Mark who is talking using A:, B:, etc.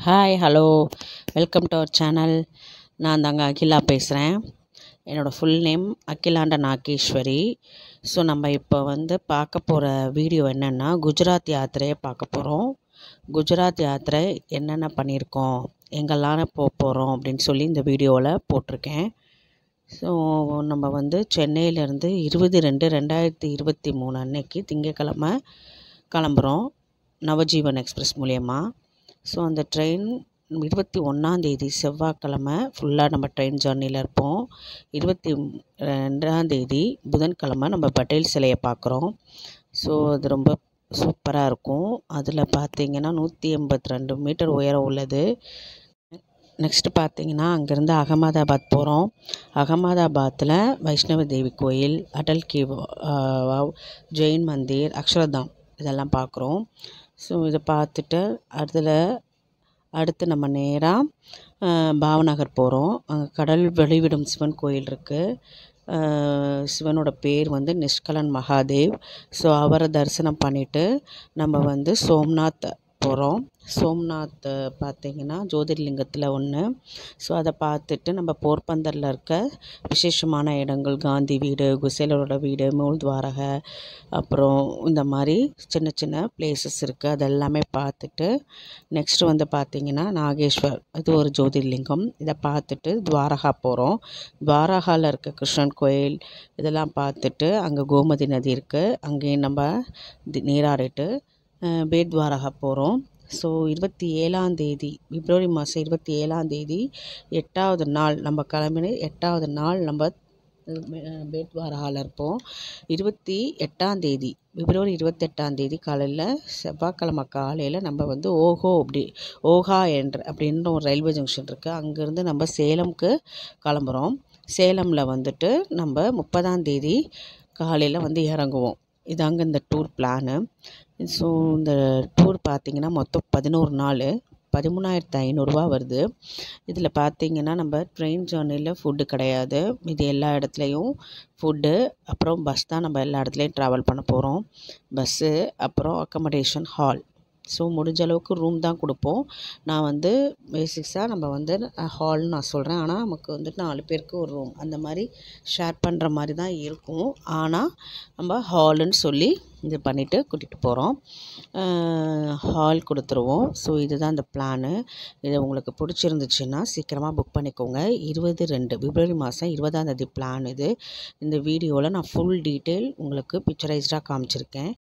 A: hi hello welcome to our channel நான் தாங்க அகிலா பேசுகிறேன் என்னோடய ஃபுல் நேம் அகிலாண்ட நாகேஸ்வரி ஸோ நம்ம இப்போ வந்து பார்க்க போகிற வீடியோ என்னென்னா குஜராத் யாத்திரையை பார்க்க போகிறோம் குஜராத் யாத்திரை என்னென்ன பண்ணியிருக்கோம் எங்கெல்லாம் போக போகிறோம் அப்படின்னு சொல்லி இந்த வீடியோவில் போட்டிருக்கேன் ஸோ நம்ம வந்து சென்னையிலேருந்து இருபது ரெண்டு ரெண்டாயிரத்தி இருபத்தி மூணு அன்னைக்கு திங்கக்கிழமை கிளம்புறோம் நவஜீவன் எக்ஸ்பிரஸ் மூலயமா ஸோ அந்த ட்ரெயின் இருபத்தி ஒன்றாந்தேதி செவ்வாய்க்கிழமை ஃபுல்லாக நம்ம ட்ரெயின் ஜர்னியில் இருப்போம் இருபத்தி ரெண்டாந்தேதி புதன்கிழமை நம்ம பட்டேல் சிலையை பார்க்குறோம் ஸோ அது ரொம்ப சூப்பராக இருக்கும் அதில் பார்த்தீங்கன்னா நூற்றி எண்பத்தி ரெண்டு மீட்டர் உயரம் உள்ளது நெக்ஸ்ட்டு பார்த்தீங்கன்னா அங்கேருந்து அகமதாபாத் போகிறோம் அகமதாபாத்தில் வைஷ்ணவ தேவி கோயில் அடல் கி வாவ் ஜெயின் மந்திர் அக்ஷரதாம் இதெல்லாம் பார்க்குறோம் ஸோ இதை பார்த்துட்டு அதில் அடுத்து நம்ம நேராக பாவநகர் போகிறோம் அங்கே கடல் வெளிவிடும் சிவன் கோயில் இருக்குது சிவனோட பேர் வந்து நிஷ்கலன் மகாதேவ் ஸோ அவரை தரிசனம் பண்ணிவிட்டு நம்ம வந்து சோம்நாத் போகிறோம் சோம்நாத் பார்த்திங்கன்னா ஜோதிர்லிங்கத்தில் ஒன்று ஸோ அதை பார்த்துட்டு நம்ம போர்பந்தரில் இருக்க விசேஷமான இடங்கள் காந்தி வீடு குசேலரோட வீடு மூல்துவாரகை அப்புறம் இந்த மாதிரி சின்ன சின்ன பிளேசஸ் இருக்குது அதெல்லாமே பார்த்துட்டு நெக்ஸ்ட்டு வந்து பார்த்திங்கன்னா நாகேஸ்வர் இது ஒரு ஜோதிர்லிங்கம் இதை பார்த்துட்டு துவாரகா போகிறோம் துவாரகாவில் இருக்க கிருஷ்ணன் கோயில் இதெல்லாம் பார்த்துட்டு அங்கே கோமதி நதி இருக்குது அங்கேயும் நம்ம நீராடிட்டு பேத்வாரகா போகிறோம் ஸோ இருபத்தி ஏழாந்தேதி பிப்ரவரி மாதம் இருபத்தி ஏழாந்தேதி எட்டாவது நாள் நம்ம கிளம்பின எட்டாவது நாள் நம்ம பேத்வாரகாவில் இருப்போம் இருபத்தி எட்டாந்தேதி பிப்ரவரி இருபத்தெட்டாந்தேதி காலையில் செவ்வாய்க்கிழமை காலையில் நம்ம வந்து ஓஹோ அப்படி ஓஹா என்ற அப்படின்ற ஒரு ரயில்வே ஜங்ஷன் இருக்குது அங்கேருந்து நம்ம சேலம்க்கு கிளம்புறோம் சேலமில் வந்துட்டு நம்ம முப்பதாந்தேதி காலையில் வந்து இறங்குவோம் இதாங்க இந்த டூர் பிளானு ஸோ இந்த டூர் பார்த்திங்கன்னா மொத்தம் பதினோரு நாள் பதிமூணாயிரத்து ஐநூறுரூவா வருது இதில் பார்த்திங்கன்னா நம்ம ட்ரெயின் ஜேர்னியில் ஃபுட்டு கிடையாது இது எல்லா இடத்துலையும் ஃபுட்டு அப்புறம் பஸ் தான் நம்ம எல்லா இடத்துலையும் ட்ராவல் பண்ண போகிறோம் பஸ்ஸு அப்புறம் அக்கமடேஷன் ஹால் ஸோ முடிஞ்ச அளவுக்கு ரூம் தான் கொடுப்போம் நான் வந்து பேசிக்ஸாக நம்ம வந்து ஹால்னு நான் சொல்கிறேன் ஆனால் நமக்கு வந்துட்டு நாலு பேருக்கு ஒரு ரூம் அந்த மாதிரி ஷேர் பண்ணுற மாதிரி தான் இருக்கும் ஆனால் நம்ம ஹாலுன்னு சொல்லி இது பண்ணிவிட்டு கூட்டிகிட்டு போகிறோம் ஹால் கொடுத்துருவோம் ஸோ இதுதான் இந்த பிளானு இது உங்களுக்கு பிடிச்சிருந்துச்சுன்னா சீக்கிரமாக புக் பண்ணிக்கோங்க இருபது ரெண்டு பிப்ரவரி மாதம் இருபதாந்தேதி பிளான் இது இந்த வீடியோவில் நான் ஃபுல் டீட்டெயில் உங்களுக்கு பிக்சரைஸ்டாக காமிச்சிருக்கேன்